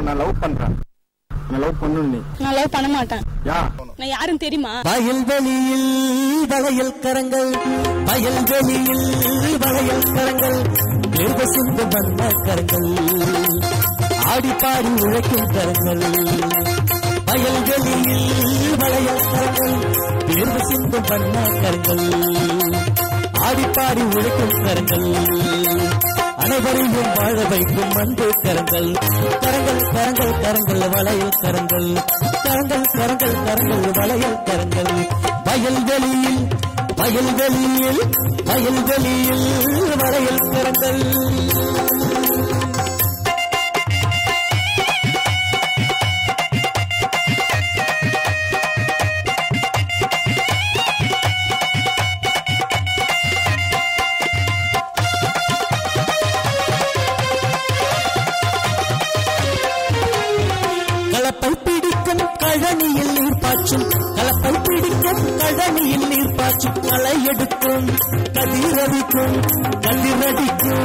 நான் லவ் பண்றேன் நான் லவ் பண்ணு நீ நான் லவ் பண்ண மாட்டேன் யா நான் யாருன்னு தெரியுமா வயல்வெளியில் வளையல் கரங்கள் வயல்வெளியில் வளையல் கரங்கள் தேர்வு சிந்து வந்த கரங்கள் ஆடி பாடி உழைக்கும் கரங்கள் வயல்வெளியில் வளையல் கரங்கள் தேர்வு சிந்து வந்த கரங்கள் ஆடி பாடி உழைக்கும் கரங்கள் அனைவரையும் வாழ வைக்கும் அன்பு கரங்கள் கரங்கள் கரங்கள் கரங்கள் வளையல் கரங்கள் கரங்கள் கரங்கள் கரங்கள் வளையல் கரங்கள் வயல்வெளியில் வயல்வெளியில் வயல்வெளியில் வளையல் கரங்கள் கலப்பை பிடிக்கும் கழனியில் நீர் பாய்ச்சும் கலப்பை பிடிக்கும் கழனியில் நீர் பாய்ச்சும் களை எடுக்கும் கதிரடிக்கும் கதிரடிக்கும்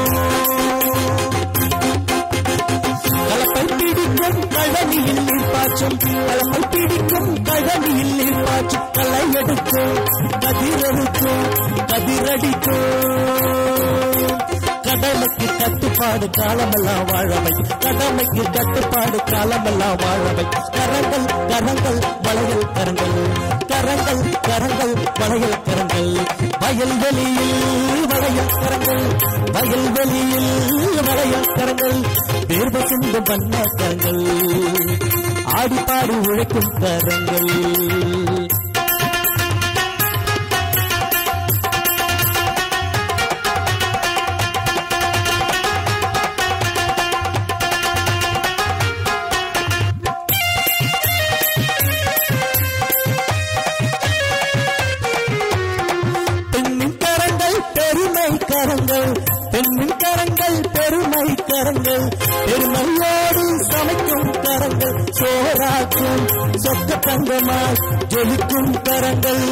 கலப்பை பிடிக்கும் கழனியில் நீர் பாய்ச்சும் கலப்பை பிடிக்கும் கழனியில் நீர் பாய்ச்சும் களை எடுக்கும் கதிரடிக்கும் கதிரடிக்கும் கடமைக்கு கட்டுப்பாடு காலமெல்லாம் வாழவை கடமைக்கு கட்டுப்பாடு காலமெல்லாம் வாழவை கரங்கள் கரங்கள் வளையல் கரங்கள் கரங்கள் கரங்கள் வளையல் கரங்கள் வயல்வெளியில் வளையல் கரங்கள் வயல்வெளியில் வளையல் கரங்கள் தேர்வு சிந்து பண்ண கரங்கள் ஆடிப்பாடி உழைக்கும் கரங்கள் பெண்ணின் கரங்கள் பெருமை கரங்கள் பெண்ணின் கரங்கள் பெருமை கரங்கள் பெருமையோடு சமைக்கும் கரங்கள் சோறாக்கும் சொக்க தங்கமாய் ஜொலிக்கும் கரங்கள்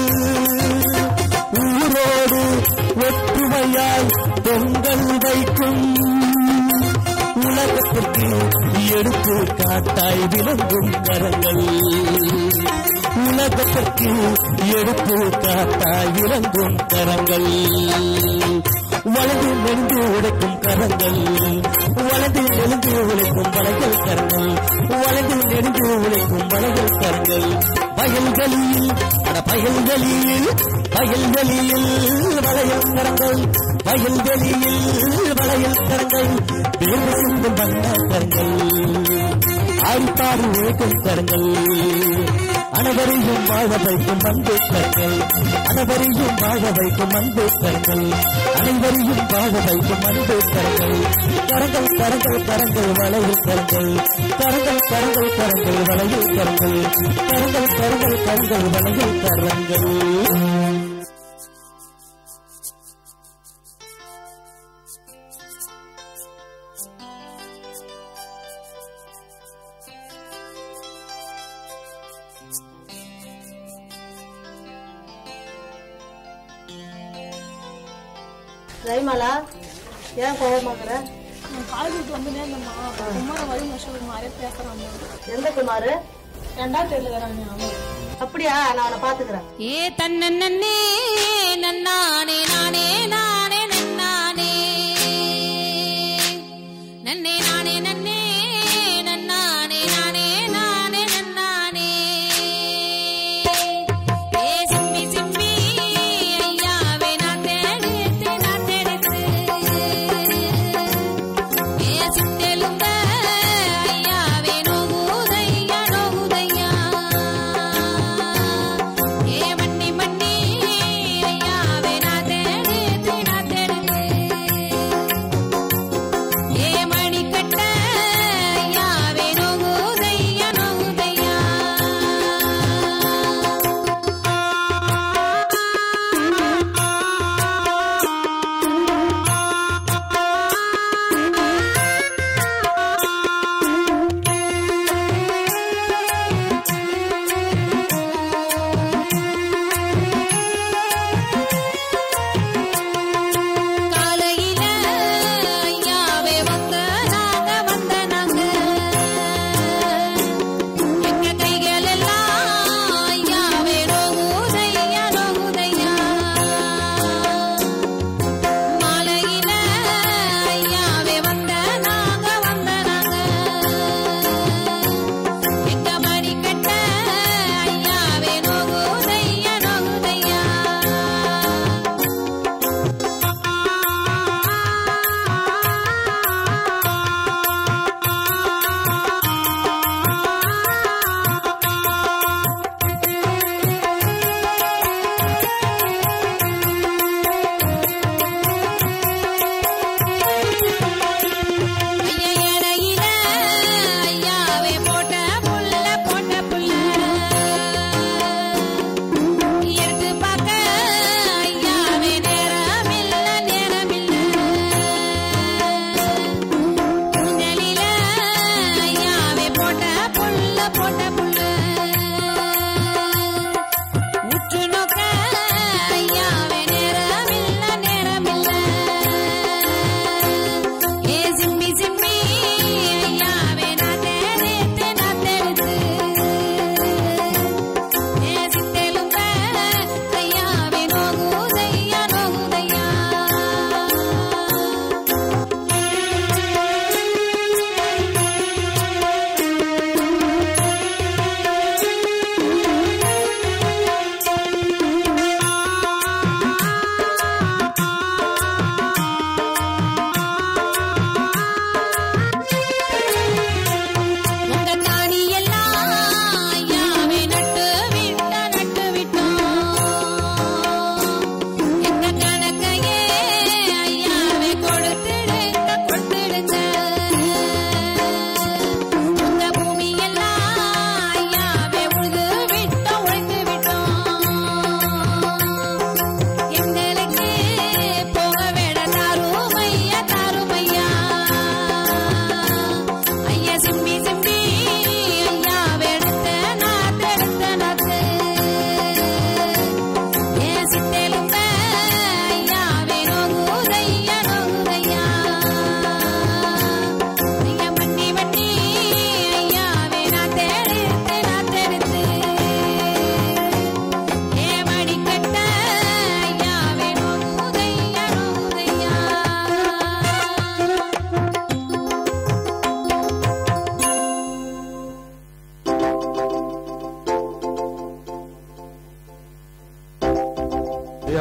ஊரோடு ஒற்றுமையாய் பொங்கல் வைக்கும் உலகத்திற்கு எடுத்து காட்டாய் விளங்கும் கரங்கள் உலகத்திற்கு எடுத்து காட்டாய் விளங்கும் கரங்கள் வலது நெடுந்து உடைக்கும் கரங்கள் வலது நெடுந்து உழைக்கும் வளைகள் கரங்கள் வலது நெடுந்து உழைக்கும் வளைகள் கரங்கள் வயல்களில் அட வயல்களில் வயல்வெளியில் வளையல் கரங்கள் வயல்வெளியில் வளையல் கரங்கள் வேறு சிந்தும் வண்ண கரங்கள் ஆடிப்பாடி உழைக்கும் கரங்கள் அனைவரையும் வாழ வைக்கும் அன்பு கரங்கள் அனைவரையும் வாழ வைக்கும் அன்பு கரங்கள் அனைவரையும் வாழ வைக்கும் அன்பு கரங்கள் கரங்கள் கரங்கள் கரங்கள் வளையில் கரங்கள் கரங்கள் கரங்கள் கரங்கள் வளையில் கரங்கள் கரங்கள் கரங்கள் கரங்கள் வளையில் கரங்கள் ஜெயமாலா ஏன் கோபமாக்குற நான் காலேஜ் விட்டு வந்து நேர்ந்தம்மா குமார வழி மஷூர் மாதிரியே பேசுறாம்மா எந்த குமாரு ரெண்டாவது தெரியல வராங்க ஆமா அப்படியா நான் அவனை பாத்துக்கிறேன் ஏ தன்ன நன்னே நன்னானே நானே நானே நன்னானே நன்னே நானே நன்னே நன்னானே நானே நானே நன்னானே ஏ சிம்பி சிம்பி ஐயாவே நான் தேடித்து நான் தேடித்து ஏ சித்தெலும்ப ஐயாவே நோகுதையா நோகுதையா ஏ மண்ணி மண்ணி ஐயாவே நான் தேடித்து நான்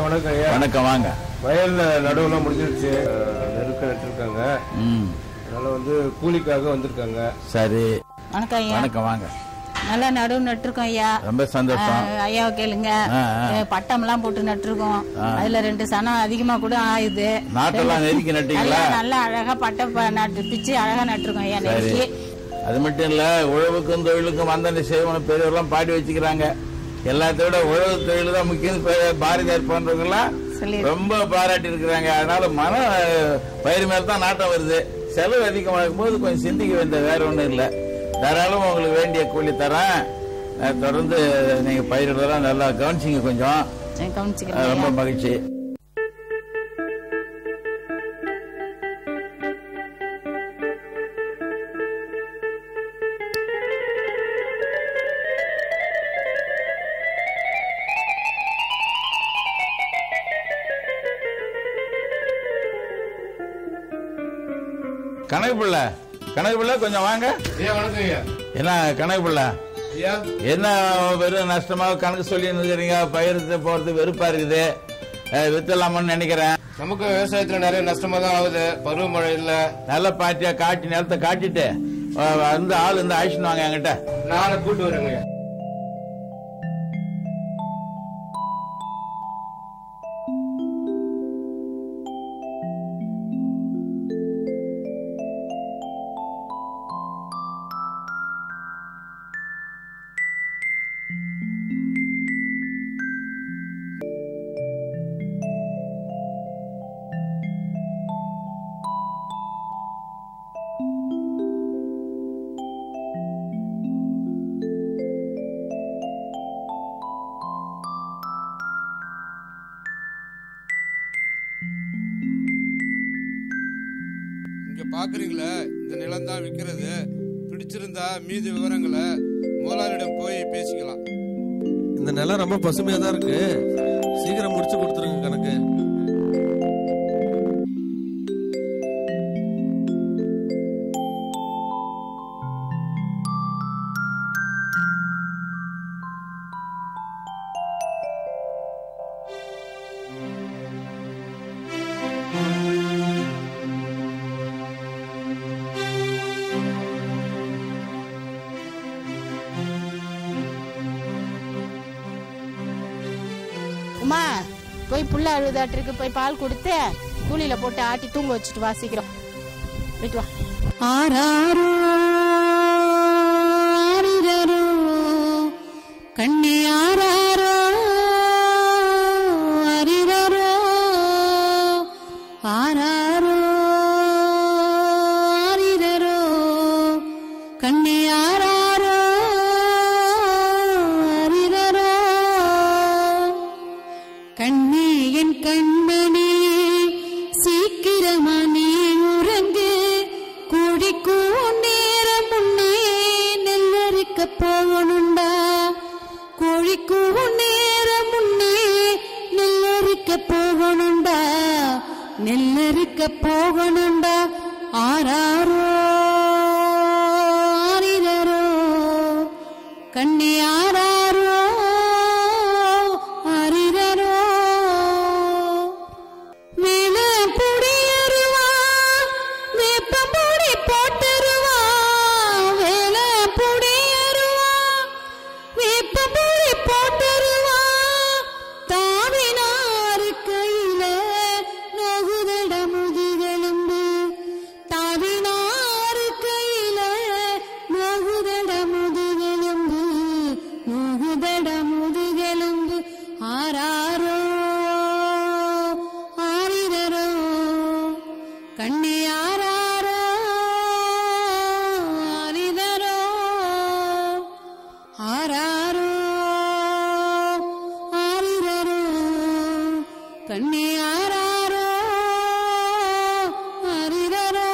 வணக்கம் ஐயா வணக்கம் வாங்க வயல்ல நடுவுலாம் முடிஞ்சிருச்சு அஹ், நெருக்க நட்டுருக்காங்க ம் அதனால வந்து கூலிக்காக வந்திருக்காங்க சரி வணக்கம் ஐயா வணக்கம் வாங்க நல்லா நடுவு நட்டுருக்கோம் ஐயா ரொம்ப சந்தோஷம் ஆஹ், ஐயாவை கேளுங்க ஆ, ஆ. பட்டம் எல்லாம் போட்டு நட்டுருக்கோம் அதுல ரெண்டு சனம் அதிகமா கூட ஆயுது நாட்டெல்லாம் நெருக்கி நட்டீங்களா நல்லா நல்லா அழகா பட்டம் ப- நட்டு பிச்சு அழகா நட்டுருக்கோம் ஐயா சரி நெருக்கி அது மட்டும் இல்ல உழவுக்கும் தொழிலுக்கும் வந்தனை செய்வனும் பெரியவரெல்லாம் பாடி வச்சுக்கிறாங்க எல்லாத்த விட உழவு தொழில் தான் முக்கியம் பெ- பாரதியார் போன்றவங்க எல்லாம் சொல்லி ரொம்ப பாராட்டி இருக்கிறாங்க அதனால மன பயிர் மேல தான் நாட்டம் வருது செலவு அதிகமாகும் போது கொஞ்சம் சிந்திக்க வேண்டிய வேற ஒண்ணும் இல்ல தாராளம் உங்களுக்கு வேண்டிய கூலி தரேன் அஹ் தொடர்ந்து நீங்க பயிரிடலாம் நல்லா கவனிச்சிங்க கொஞ்சம் சரி, கவனிச்சுக்கிறேன் அஹ் ரொம்ப ஐயா. மகிழ்ச்சி கணக்கு பிள்ளை கணக்கு பிள்ளை கொஞ்சம் வாங்க ஐயா வணக்கம் ஐயா என்ன கணக்கு பிள்ளை ஐயா என்ன வெறும் நஷ்டமாக கணக்கு சொல்லி இருக்கிறீங்க பயிர் போறது வெறுப்பா இருக்குது அஹ் வித்தலாமான்னு நினைக்கிறேன் நமக்கு விவசாயத்துல நிறைய நஷ்டமா தான் ஆகுது பருவமழை இல்ல நல்ல பாட்டியா காட்டி நிலத்தை காட்டிட்டு அஹ் வந்து ஆள் இந்த ஆயிஷன் வாங்க என்கிட்ட நாளை கூட்டு வரேங்க ஐயா இங்க பாக்குறீங்களே இந்த நிலம் தான் விற்கிறது பிடிச்சிருந்தா மீதி விவரங்களை முதலாளியிடம் போய் பேசிக்கலாம் இந்த நிலம் ரொம்ப பசுமையா தான் இருக்கு சீக்கிரம் முடிச்சு கொடுத்துருங்க கணக்கு உமா போய் புள்ள அழுதாட்டிருக்கு போய் பால் கொடுத்து கூலியில போட்டு ஆட்டி தூங்க வச்சுட்டு வா சீக்கிரம் போயிட்டு வா ஆராரோ ஆரிரரோ கண்ணே ஆராரோ ஆரிரரோ ஆராரோ ஆரிரரோ கண்ணே ஆராரோ ஆரிரரோ கண்ணே என் கண்மணி சீக்கிரமா நீ உறங்கு குடிக்கும் நேரம் முன்னே நெல்லறுக்க போகணுண்டா கோழிக்கும் நேரம் முன்னே நெல்லறுக்க போகணுண்டா நெல்லறுக்க போகணுண்டா ஆராரோ ஆரிரரோ கண்ணே ஆராரோ ஆரிரரோ மேல புடியருவா வேப்பம் பொடி போட்டுருவா வேல புடியருவா வேப்பம் பொடி போட்டுருவா தாவினாரு கையில நகுதட முதுகெலும்பு தாவினாரு கையில நகுதட முதுகெலும்பு நகுதட முதுகெலும்பு ஆராரோ ஆரிரரோ கண்ணே ஆராரோ ஆரிரரோ ஆராரோ ஆரிரரோ கண்ணே ஆராரோ ஆரிரரோ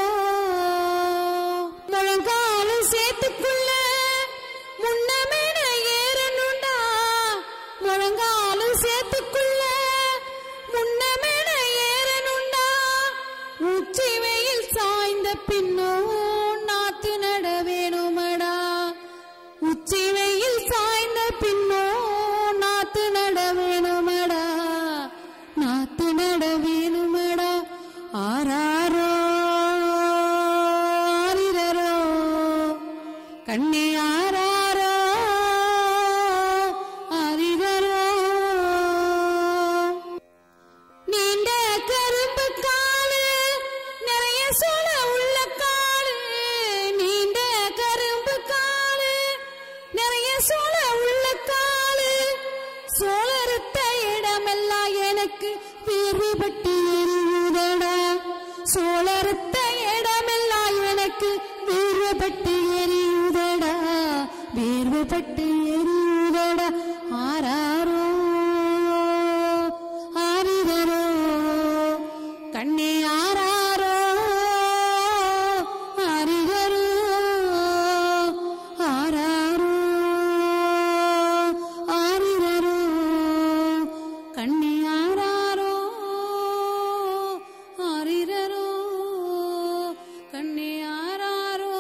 முழங்காலும் சேத்துக்குள்ள முன்னமேன ஏறணுண்டா முழங்காலும் சேத்துக்குள்ள முன்னமேன ஏறணுண்டா உச்சி வெயில் சாய்ந்த பின்னோ நாத்து நட வேணுமடா உச்சி வெயில் சாய்ந்த பின்னோ நாத்து நட வேணுமடா எனக்கு வீர்வுபட்டு எரியுதடா சோழரத்த இடமெல்லாம் எனக்கு வீர்வுபட்டு எரியுதடா வீர்வுபட்டு எரியுதடா ஆராரோ ஆரிதரோ கண்ணே ஆராரோ ஆரிதரோ ஆராரோ ஆரிதரோ கண்ணே ஆராரோ ஆரிதரோ கண்ணே ஆராரோ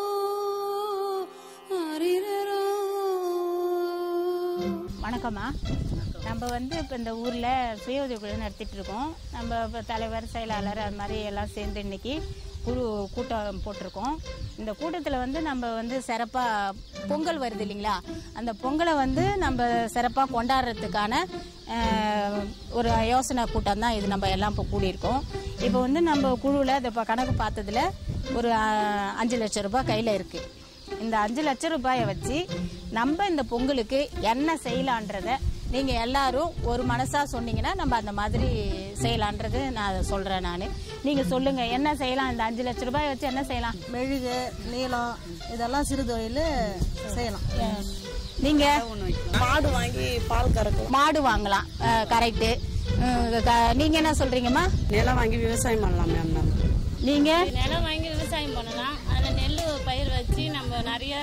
ஆரிதரோ வணக்கம்மா நம்ம வந்து இப்போ இந்த ஊரில் சுய உதவிக்குழு நடத்திட்டு இருக்கோம் நம்ம இப்போ தலைவர் செயலாளர் அது மாதிரி எல்லாம் சேர்ந்து இன்னைக்கு குழு கூட்டம் போட்டிருக்கோம் இந்த கூட்டத்தில் வந்து நம்ம வந்து சிறப்பாக பொங்கல் வருது இல்லைங்களா அந்த பொங்கலை வந்து நம்ம சிறப்பாக கொண்டாடுறதுக்கான அஹ், ஒரு யோசனை கூட்டம் தான் இது நம்ம எல்லாம் இப்போ கூடியிருக்கோம் இப்போ வந்து நம்ம குழுவில் இதை இப்போ கணக்கு பார்த்ததுல ஒரு அஹ், அஞ்சு லட்சம் ரூபாய் கையில் இருக்குது இந்த அஞ்சு லட்சம் ரூபாயை வச்சு நம்ம இந்த பொங்கலுக்கு என்ன செய்யலான்றத நீங்க எல்லாரும் ஒரு மனசா சொன்னீங்கன்னா நம்ம அந்த மாதிரி செய்யலான்றது நான் சொல்றேன் நான் நீங்க சொல்லுங்க என்ன செய்யலாம் இந்த அஞ்சு லட்சம் ரூபாயை வச்சு என்ன செய்யலாம் மெழுகு நீளம் இதெல்லாம் சிறு தொழில் செய்யலாம் நீங்க மாடு வாங்கி பால் கறக்கும் மாடு வாங்கலாம் கரெக்டு நீங்க என்ன சொல்றீங்கம்மா நிலம் வாங்கி விவசாயம் பண்ணலாம் மேம் நம்ம நீங்க நிலம் வாங்கி விவசாயம் பண்ணலாம் அதில் நெல் பயிர் வச்சு நம்ம நிறைய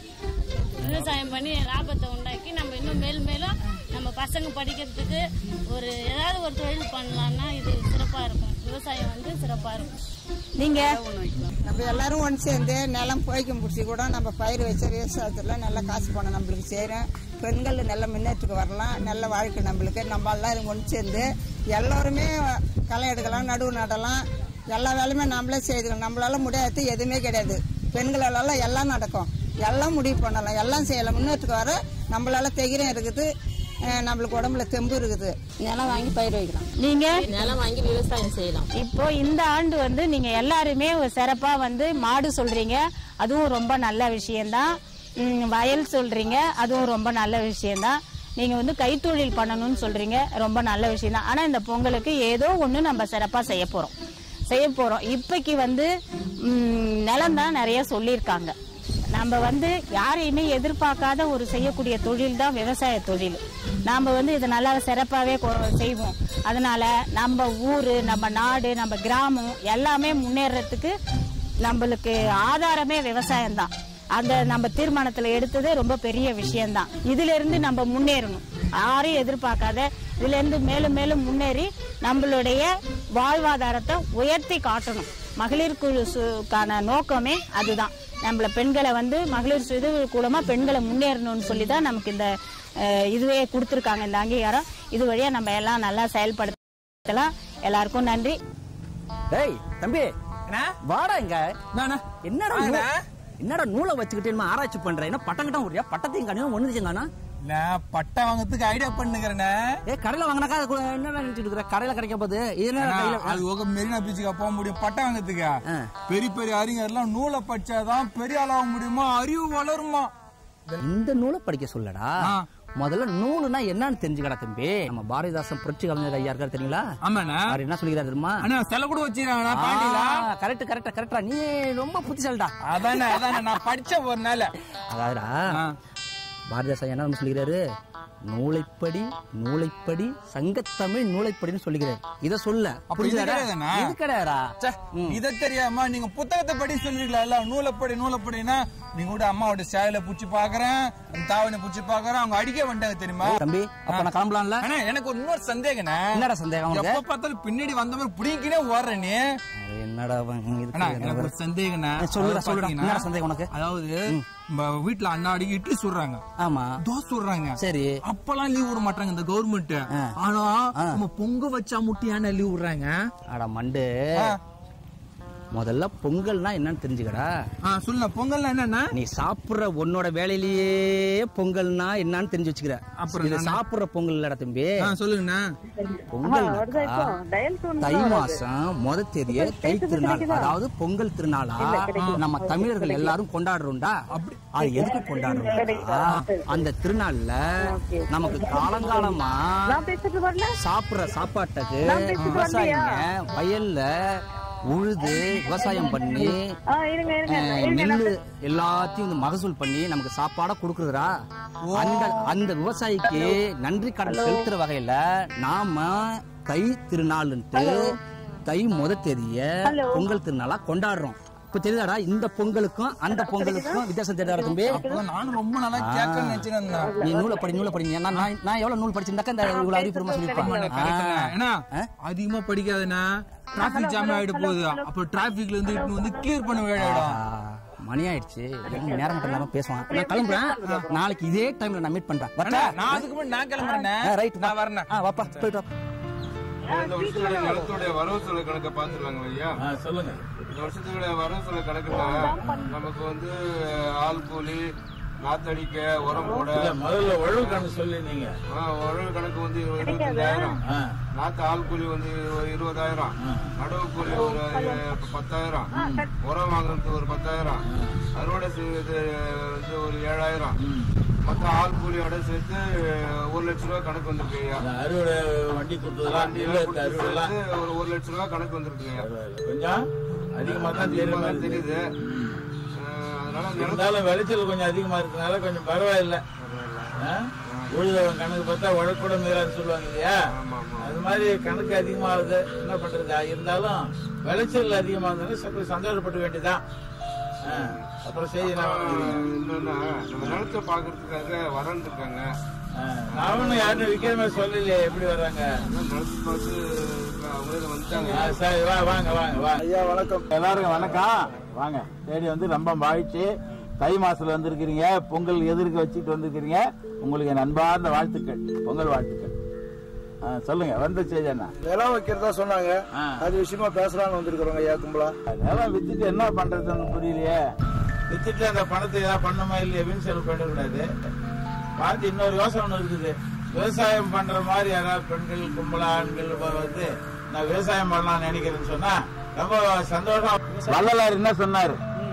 விவசாயம் பண்ணி லாபத்தை உண்டாக்கி நம்ம இன்னும் மேலும் மேலும் நம்ம பசங்க படிக்கிறதுக்கு ஒரு ஏதாவது ஒரு தொழில் பண்ணலாம்னா இது சிறப்பாக இருக்கும் விவசாயம் வந்து சிறப்பாக இருக்கும் நீங்க நம்ம எல்லாரும் ஒன்று சேர்ந்து நிலம் போய்க்கும் பிடிச்சி கூட நம்ம பயிர் வச்ச விவசாயத்தில் நல்ல காசு பணம் நம்மளுக்கு செய்கிறோம் பெண்கள் நல்ல முன்னேற்றத்துக்கு வரலாம் நல்ல வாழ்க்கை நம்மளுக்கு நம்ம எல்லாரும் ஒன்று சேர்ந்து எல்லோருமே களை எடுக்கலாம் நடுவு நடலாம் எல்லா வேலையுமே நம்மளே செய்துக்கலாம் நம்மளால முடியாது எதுவுமே கிடையாது பெண்களால எல்லாம் நடக்கும் எல்லாம் முடிவு பண்ணலாம் எல்லாம் செய்யலாம் முன்னேற்றத்துக்கு வர நம்மளால தைரியம் இருக்குது அஹ் நம்மளுக்கு உடம்புல தெம்பு இருக்குது நிலம் வாங்கி பயிர் வைக்கலாம் நீங்க நிலம் வாங்கி விவசாயம் செய்யலாம் இப்போ இந்த ஆண்டு வந்து நீங்க எல்லாருமே ஒரு சிறப்பா வந்து மாடு சொல்றீங்க அதுவும் ரொம்ப நல்ல விஷயம்தான் ம், வயல் சொல்றீங்க அதுவும் ரொம்ப நல்ல விஷயம்தான் நீங்க வந்து கைத்தொழில் பண்ணணும்னு சொல்றீங்க ரொம்ப நல்ல விஷயம்தான் ஆனா இந்த பொங்கலுக்கு ஏதோ ஒண்ணு நம்ம சிறப்பா செய்ய போறோம் செய்ய போறோம் இப்பைக்கு வந்து நிலம் தான் நிறைய சொல்லியிருக்காங்க நம்ம வந்து யாரையுமே எதிர்பார்க்காத ஒரு செய்யக்கூடிய தொழில் தான் விவசாய தொழில் நாம வந்து இதை நல்லா சிறப்பாகவே செய்வோம் அதனால நம்ம ஊர் நம்ம நாடு நம்ம கிராமம் எல்லாமே முன்னேறதுக்கு நம்மளுக்கு ஆதாரமே விவசாயம் தான் அந்த நம்ம தீர்மானத்துல எடுத்ததே ரொம்ப பெரிய விஷயம்தான் இதுல இருந்து நம்ம முன்னேறணும் யாரையும் எதிர்பார்க்காத இதுல இருந்து மேலும் மேலும் முன்னேறி நம்மளுடைய வாழ்வாதாரத்தை உயர்த்தி காட்டணும் மகளிர் குழுக்கான நோக்கமே அதுதான் நம்மள பெண்களை வந்து மகளிர் சுய கூலமா பெண்களை முன்னேறணும்னு சொல்லி தான் நமக்கு இந்த அஹ், இதுவே கொடுத்துருக்காங்க இந்த அங்கீகாரம் இது வழியா நம்ம எல்லாம் நல்லா செயல்படுத்தலாம் எல்லாருக்கும் நன்றி டேய் தம்பி வாடா இங்க என்னடா நூ- என்னடா நூலை வச்சுக்கிட்டு என்னமோ ஆராய்ச்சி பண்ற என்ன பட்டம் கிட்ட ஒரு பட்டத்தையும் காணும் ஒண்ணு காணா நான் பட்டை வாங்கறதுக்கு ஐடியா பண்ணுகிறேனே ஏ கடையில வாங்கினாக்கா அது கூட என்ன நினைச்சிட்டு இருக்கிற கடையில கிடைக்க போகுது இது என்ன கையில அது ஒரு மெரினா பீச்சுக்கா போக முடியும் பட்டை வாங்கறதுக்கு பெரிய பெரிய அறிஞர்லாம் நூலை படிச்சாதான் பெரிய ஆளாக முடியுமா அறிவு வளருமா இந்த நூலை படிக்க சொல்லடா முதல்ல நூலுனா என்னன்னு தெரிஞ்சுக்கடா தம்பி நம்ம பாரதிதாசன் புரட்சி கலைஞர் ஐயா இருக்காரு தெரியுங்களா ஆமாண்ணா அவர் என்ன சொல்லிக்கிறாரு தெரியுமா அண்ணா செல கூட வச்சிருக்காங்கண்ணா பாண்டியில கரெக்ட் கரெக்ட் கரெக்டா நீ ரொம்ப புத்திசாலிடா அதானே அதானே நான் படிச்ச ஒரு நாள் அதாவதுடா பாரதிதாசன் என்ன நம்ம சொல்லிக்கிறாரு நூலைப்படி நூலைப்படி சங்கத்தமிழ் நூலைப்படின்னு சொல்லிக்கிறாரு இத சொல்ல அப்ப இது புரிஞ்சுதாடா? கிடையாதுண்ணா? இது கிடையாதா ச்சே, இத தெரியாம நீங்க புத்தகத்தை படி சொல்லிருக்கலாம்ல நூலப்படி நூலப்படினா நீங்க கூட அம்மாவோட சேலை புடிச்சு பாக்குறேன் தாவணி புடிச்சு பாக்குறேன் அவங்க அடிக்க வந்துட்டாங்க தெரியுமா தம்பி அப்ப நான் கிளம்பலாம்ல அண்ணா எனக்கு ஒரு இன்னொரு சந்தேகண்ணே என்னடா சந்தேகம் உனக்கு? எப்ப பார்த்தாலும் பின்னாடி வந்த மாதிரி புடிங்கினே ஓடுற நீ என்னடா அவன் இதுக்கு அண்ணா என்ன எனக்கு ஒரு வர- சந்தேகண்ணே ஏ, சொல்லுடா, அதாவது சொல்லுடா. பாத்தீங்கன்னா, என்னடா சந்தேகம் உனக்கு? அதாவது நம்ம வீட்டுல அண்ணா அடிக்க இட்லி சுடுறாங்க ஆமா தோசை சுடுறாங்க சரி அப்பெல்லாம் லீவ் விட மாட்டாங்க இந்த கவர்மெண்ட் ஆனா நம்ம பொங்க வச்சா முட்டியான லீவ் விடுறாங்க அட மண்டு முதல்ல பொங்கல்னா என்னன்னு தெரிஞ்சுக்கடா சொல்லுங்க பொங்கல்னா என்னன்னா நீ சாப்பிடுற உன்னோட வேலையிலேயே பொங்கல்னா என்னன்னு தெரிஞ்சு வச்சுக்கிற அப்புறம் இது என்னண்ணா? சாப்பிடுற பொங்கல் இல்லடா தம்பி சொல்லுங்கண்ணா பொங்கல் இப்போ. தை மாசம் முத தேதியே தை திருநாள் அதாவது பொங்கல் திருநாளா நம்ம தமிழர்கள் எல்லாரும் கொண்டாடுறோம்டா அது எதுக்கு கொண்டாடுறோம்டா அந்த திருநாள்ல நமக்கு காலங்காலமா சாப்பிடுற சாப்பாட்டுக்கு விவசாயிங்க வயல்ல உழுது விவசாயம் பண்ணி அஹ், நெல்லு எல்லாத்தையும் இந்த மகசூல் பண்ணி நமக்கு சாப்பாடா கொடுக்குறதுடா அந்த அந்த விவசாயிக்கு நன்றி கடன் செலுத்துற வகையில நாம தை திருநாள்ன்ட்டு தை முத தேதிய பொங்கல் திருநாளா கொண்டாடுறோம் இப்ப தெரியுதாடா இந்த பொங்கலுக்கும் அந்த பொங்கலுக்கும் வித்தியாசம் தெரியாதா தம்பி நானும் ரொம்ப நல்லா கேட்கணும்னு நினைச்சிருந்தேன் நீ நூலை படி நூலை படிங்க நான் நான் நான் எவ்வளவு நூல் படிச்சிருந்தாக்கா இந்த இவ்வளவு அறிவுபூர்வமா சொல்லியிருப்பேன் ஏன்னா அதிகமா படிக்காதுன்னா டிராபிக் ஜாம் ஆயிட போகுது அப்ப டிராபிக்ல இருந்து இட்டு வந்து கிளியர் பண்ண வேண்டியிடும் மணி ஆயிடுச்சு எனக்கு நேரம் மட்டும் இல்லாம பேசுவான் நான் கிளம்புறேன் நாளைக்கு இதே டைம்ல நான் மீட் பண்றேன் வரட்டா? நான் அதுக்கு முன்னாடி நான் கிளம்புறேன் ஆ, ரைட் நான் வரேன் ஆ வாப்பா போயிட்டு வா இந்த வருஷத்துடைய நிலத்துடைய வரவு செலவு கணக்கை பார்த்துருவாங்க ஐயா சொல்லுங்க இந்த வருஷத்துடைய வரவு செலவு கணக்குல நமக்கு வந்து ஆள் கூலி நாத்தடிக்க உரம் போட இல்ல, முதல்ல உழவு கணக்கு சொல்லி நீங்க ஆ, உழவு கணக்கு வந்து இரு- இருபத்தஞ்சாயிரம் ஆ. நாத்து ஆள் கூலி வந்து ஒரு இருபதாயிரம் நடவு கூலி ஒரு அஹ், பத்தாயிரம் உரம் வாங்குறதுக்கு ஒரு பத்தாயிரம் அறுவடை செய்வது வந்து ஒரு ஏழாயிரம் மொத்த ஆள் கூலியோட சேர்த்து ஒரு லட்ச ரூபா கணக்கு வந்திருக்கு ஐயா அறுவடை வண்டி கொடுத்ததெல்லாம் வண்டி நெல் எல்லாம் அறுவடை எல்லாம் சேர்த்து ஒரு ஒரு லட்ச ரூபா கணக்கு வந்திருக்கு ஐயா கொஞ்சம் அதிகமா தான் தெரியுற அதிகமா மாதிரி தான் தெரியுது அஹ், அதனால நிலத்து இருந்தாலும் விளைச்சல் கொஞ்சம் அதிகமா இருக்கனால கொஞ்சம் பரவாயில்ல ஆ? உழுதவன் கணக்கு பார்த்தா உழக்கூட மீறான்னு சொல்லுவாங்க இல்லையா அது மாதிரி கணக்கு அதிகமாகுது என்ன பண்றது அது இருந்தாலும் விளைச்சல் அதிகமா இருந்தாலும் சற்று சந்தோஷப்பட வேண்டியதான் ஆ, அப்புறம் செய்தி நான் என்னன்னா நம்ம நிலத்தை பாக்குறதுக்காக வரன் இருக்காங்க அவனு யாரும் விக்கிற மாதிரி சொல்லலையே எப்படி வர்றாங்க நிலத்தை பார்த்து அவங்களே வந்துட்டாங்க ஆ, சரி வா வாங்க வாங்க வாங்க ஐயா வணக்கம் எல்லாருக்கும் வணக்கம் வாங்க தேடி வந்து ரொம்ப மகிழ்ச்சி தை மாசத்துல வந்திருக்கிறீங்க பொங்கல் எதிர்க்க வச்சுட்டு வந்திருக்கிறீங்க உங்களுக்கு என் அன்பார்ந்த வாழ்த்துக்கள் பொங்கல் வாழ்த்துக்கள் ஆ, சொல்லுங்க வந்த செய்தி என்ன நிலம் வைக்கிறதா சொன்னாங்க அது விஷயமா பேசலாம்னு வந்திருக்கிறோங்க ஐயா கும்பலா நிலம் வித்துட்டு என்ன பண்றதுன்னு புரியலையே வித்துட்டு அந்த பணத்தை ஏதாவது பண்ணுமா இல்லையா வீண் செலவு பண்ணக்கூடாது பார்த்து இன்னொரு யோசனை ஒண்ணு இருக்குது விவசாயம் பண்ற மாதிரி யாராவது பெண்கள் கும்பலா ஆண்கள் வ- வந்து நான் விவசாயம் பண்ணலாம்னு நினைக்கிறேன்னு சொன்னா ரொம்ப சந்தோஷம் வள்ளலார் என்ன சொன்னாரு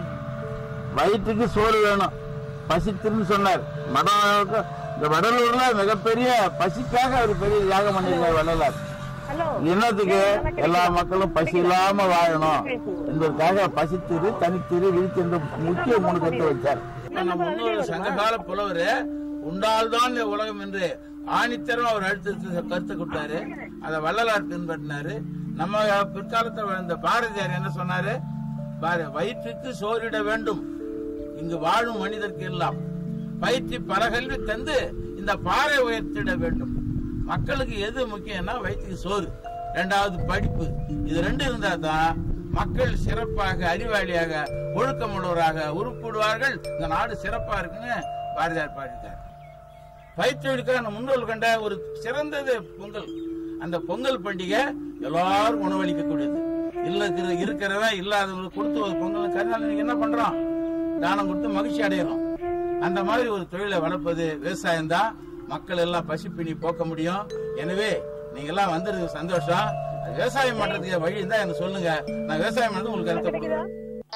வயிற்றுக்கு சோறு வேணும் பசித்துன்னு சொன்னார் மடம் இந்த வடலூர்ல மிகப்பெரிய பசிக்காக ஒரு பெரிய தியாகம் பண்ணிருக்கார் வள்ளலார் என்னத்துக்கு எல்லா மக்களும் பசி இல்லாம வாழணும் என்பதற்காக பசித்திரு தனித்திரு விழித்து என்ற முக்கிய மூணு கருத்து வச்சார் நம்ம முன்னோர் சங்ககால புலவர் உண்டால்தான் இந்த உலகம் என்று ஆணித்தரம் அவர் அடுத்த கருத்தை கொடுத்தாரு அதை வள்ளலார் பின்பற்றினாரு நம்ம பிற்காலத்தில் வாழ்ந்த பாரதியார் என்ன சொன்னாரு பாரு வயிற்றுக்கு சோறிட வேண்டும் இங்கு வாழும் மனிதர்க்கு எல்லாம் பயிற்சி பல கல்வி தந்து இந்த பாறை உயர்த்திட வேண்டும் மக்களுக்கு எது முக்கியம்னா வயிற்றுக்கு சோறு ரெண்டாவது படிப்பு இது ரெண்டு இருந்தா தான் மக்கள் சிறப்பாக அறிவாளியாக ஒழுக்கமுள்ளவராக உருப்பிடுவார்கள் இந்த நாடு சிறப்பா இருக்குன்னு பாரதியார் பாடிட்டார் பயிற்சியெடுக்க நம்ம முன்னோர்கள் கண்ட ஒரு சிறந்தது பொங்கல் அந்த பொங்கல் பண்டிகை எல்லாரும் உணவளிக்கக்கூடியது இல்ல இருக்கிற- இருக்கிறவன் இல்லாதவங்களுக்கு கொடுத்து ஒரு பொங்கல் கருநாள் நீங்க என்ன பண்றோம் தானம் கொடுத்து மகிழ்ச்சி அடையறோம் அந்த மாதிரி ஒரு தொழிலை வளர்ப்பது விவசாயம் தான் மக்கள் எல்லாம் பசிப்பினி போக்க முடியும் எனவே நீங்க எல்லாம் வந்திருக்கு சந்தோஷம் அது விவசாயம் பண்றதுக்கு வழி இருந்தா எனக்கு சொல்லுங்க நான் விவசாயம் பண்றது உங்களுக்கு கருத்தை கொடுக்குறேன்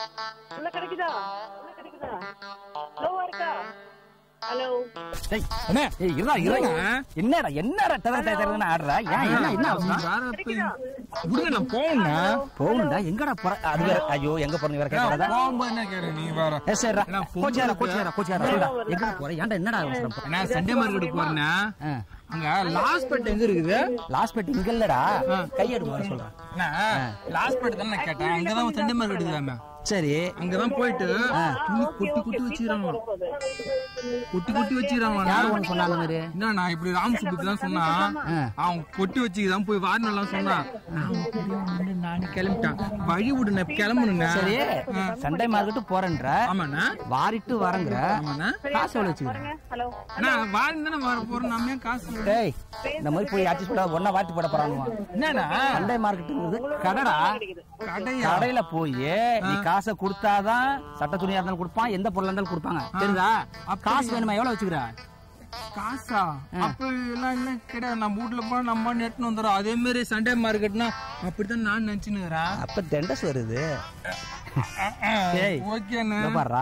டேய், ஏய், இருடா, இருடா. என்னடா என்னடா தர தர தரன்னு ஆடுற ஏன் என்ன என்ன அவசரம் விடுங்க நான் போகணும்னா போகணும்டா எங்கடா போற அது வேற ஐயோ எங்க போறீங்க வேற கேட்கறதா போகும்போது என்ன கேட்க நீ வேற ஏ சரிடா கோச்சியாரா கோச்சியாரா கோச்சியாரா சொல்லுடா எங்கடா போற ஏன்டா என்னடா அவசரம் நான் சண்டே மார்க்கெட் போறேன்னா அங்க லாஸ்ட் பெட் எங்க இருக்குது லாஸ்ட் பெட் இங்க இல்லடா கையெடு வர சொல்றேன் லாஸ்ட் பெட் தானே நான் கேட்டேன் அங்கதான் சண்டே மார்க்கெட் இருக்குதாமே சரி அங்கதான் போயிட்டு துணி கொட்டி கொட்டி வச்சுக்கிறாங்க கொட்டி கொட்டி வச்சுக்கிறாங்க யார் ஒண்ணு சொன்னா அந்த மாதிரி என்ன நான் இப்படி ராம் சுப்புக்கு தான் சொன்னா அவன் கொட்டி வச்சுக்கிதான் போய் வாரினு எல்லாம் சொன்னான் நான் அப்படியே வந்து நானே கிளம்பிட்டேன் வழி விடு நான் கிளம்பணுங்க சரி சண்டே மார்க்கெட்டு போறேன்ற ஆமாண்ணா வாரிட்டு வரேங்கிற ஆமாண்ணா காசு எவ்வளவு வச்சுக்கிறேன் அண்ணா வாரின்னு தானே வர போறோம் நம்ம ஏன் காசு டேய் இந்த மாதிரி போய் அட்ஜஸ்ட் பண்ண ஒன்னா வாட்டி போட போறாங்க என்னண்ணா சண்டே மார்க்கெட்டுங்கிறது கடடா கடையா? கடையில போய் நீ காசை கொடுத்தாதான் சட்ட துணியா இருந்தாலும் கொடுப்பான் எந்த பொருளா இருந்தாலும் கொடுப்பாங்க தெரியுதா காசு வேணுமா எவ்வளவு வச்சுக்கிற காசா அப்ப எல்லாம் இல்ல கிடையாது நம்ம வீட்டுல போனா நம்ம நெட்னு வந்துடும் அதே மாதிரி சண்டே மார்க்கெட்னா அப்படித்தான் நான் நினைச்சுன்னுறேன் அப்ப தண்டஸ் வருது டேய், ஓகேண்ணா இங்க பாருடா.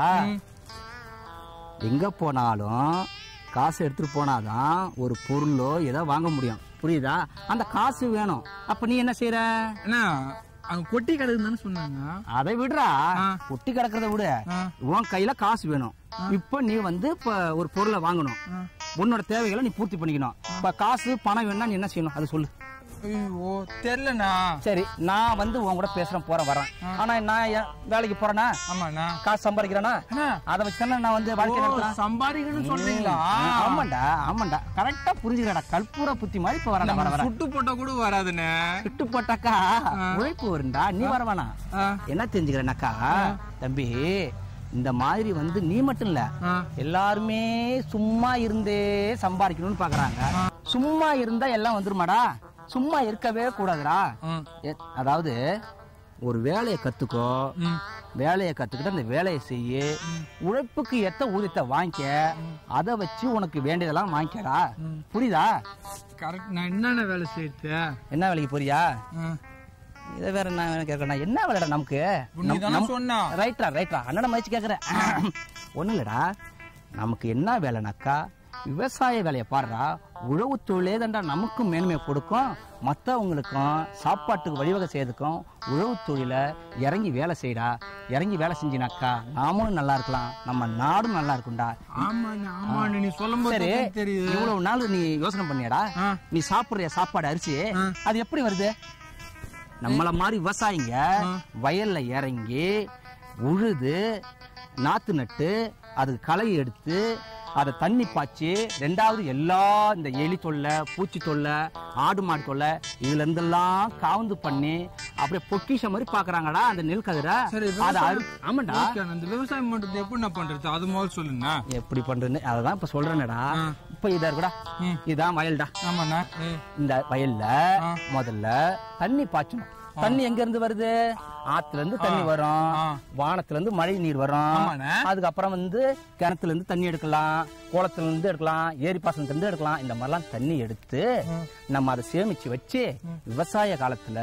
எங்க போனாலும் காசு எடுத்துட்டு போனாதான் ஒரு பொருளோ ஏதோ வாங்க முடியும் புரியுதா அந்த காசு வேணும் அப்ப நீ என்ன செய்யற அண்ணா அவங்க கொட்டி கிடக்குதுன்னு சொன்னாங்க அதை விடுறா ஒட்டி கிடக்கிறத விடு உன் கையில காசு வேணும் இப்ப நீ வந்து இப்ப ஒரு பொருளை வாங்கணும் உன்னோட தேவைகளை நீ பூர்த்தி பண்ணிக்கணும் இப்ப காசு பணம் வேணும்னா நீ என்ன செய்யணும் அதை சொல்லு ஐயோ தெரியலண்ணா சரி நான் வந்து உன் கூட பேசுறேன் போறேன் வரேன் ஆனா நான் என் வேலைக்கு போறேனா ஆமாண்ணா காசு சம்பாதிக்கிறேனா அதை வச்சு நான் வந்து வாழ்க்கை ஓ, நடத்துறேன் சம்பாதிக்கணும்னு சொல்றீங்களா? ம், ஆமாண்டா ஆமாண்டா கரெக்டா புரிஞ்சுக்கடா கற்பூர புத்தி மாதிரி இப்ப வரடா வர வர சுட்டு போட்டா கூட வராதுண்ணே சுட்டு போட்டாக்கா உழைப்பு வரும்டா நீ வர வேணாம் என்ன தெரிஞ்சுக்கிறேனாக்கா தம்பி இந்த மாதிரி வந்து நீ மட்டும் இல்ல எல்லாருமே சும்மா இருந்தே சம்பாதிக்கணும்னு பாக்குறாங்க சும்மா இருந்தா எல்லாம் வந்துருமாடா சும்மா இருக்கவே கூடாதுடா எ- அதாவது ஒரு வேலையை கத்துக்கோ வேலையை கத்துக்கிட்டு அந்த வேலையை செய்ய உழைப்புக்கு ஏத்த ஊதியத்தை வாங்கிக்க அதை வச்சு உனக்கு வேண்டியதெல்லாம் வாங்கிக்கடா புரியுதா கரெக்ட் நான் என்னென்ன வேலை செய்யறது என்ன வேலைக்கு போறியா இதை வேற என்ன வேலை கேட்கறேன் என்ன வேலைடா நமக்கு நீ தானே சொன்னா. ரைட்ரா ரைட்ரா அண்ணனை மதிச்சு கேட்கறேன் ஒண்ணும் இல்லடா நமக்கு என்ன வேலைனாக்கா விவசாய வேலையை பாடுறா உழவு தொழிலே தான்டா நமக்கும் மேன்மையை கொடுக்கும் மற்றவங்களுக்கும் சாப்பாட்டுக்கு வழிவகை செய்யறதுக்கும் உழவு தொழில இறங்கி வேலை செய்யடா இறங்கி வேலை செஞ்சினாக்கா நாமளும் நல்லா இருக்கலாம் நம்ம நாடும் நல்லா இருக்கும்டா ஆமாண்ணா ஆமாண்ணா நீ சொல்லும் போது சரி தான் தெரியுது இவ்வளவு நாள் நீ யோசனை பண்ணியாடா நீ சாப்பிடுற சாப்பாடு அரிசி அது எப்படி வருது நம்மள மாதிரி விவசாயிங்க வயல்ல இறங்கி உழுது நாத்து நட்டு அதுக்கு களை எடுத்து அதை தண்ணி பாய்ச்சி ரெண்டாவது எல்லா இந்த எலி தொல்லை பூச்சி தொல்லை ஆடு மாடு தொல்லை இதுல இருந்தெல்லாம் காவுந்து பண்ணி அப்படியே பொக்கிஷ மாதிரி பாக்குறாங்கடா அந்த நெல் கதிரை சரி அதை அறு- விவசாயம் ஆமாண்டா ஓகே, அந்த விவசாயம் பண்றது எப்படி நான் பண்றது அது முதல்ல சொல்லுங்க எப்படி பண்றேன்னு அததான் இப்ப சொல்றேனடா இப்ப இதா இருக்குடா இதான் வயல்டா ஆமாண்ணா இந்த வயல்ல முதல்ல தண்ணி பாய்ச்சணும் தண்ணி எங்க இருந்து வருது ஆத்துல இருந்து தண்ணி வரும் வானத்துல இருந்து மழை நீர் வரும் ஆமாண்ணே. அதுக்கப்புறம் வந்து கிணத்துல இருந்து தண்ணி எடுக்கலாம் குளத்துல இருந்து எடுக்கலாம் ஏரி பாசனத்துல இருந்து எடுக்கலாம் இந்த மாதிரிலாம் தண்ணி எடுத்து நம்ம அதை சேமிச்சு வச்சு விவசாய காலத்துல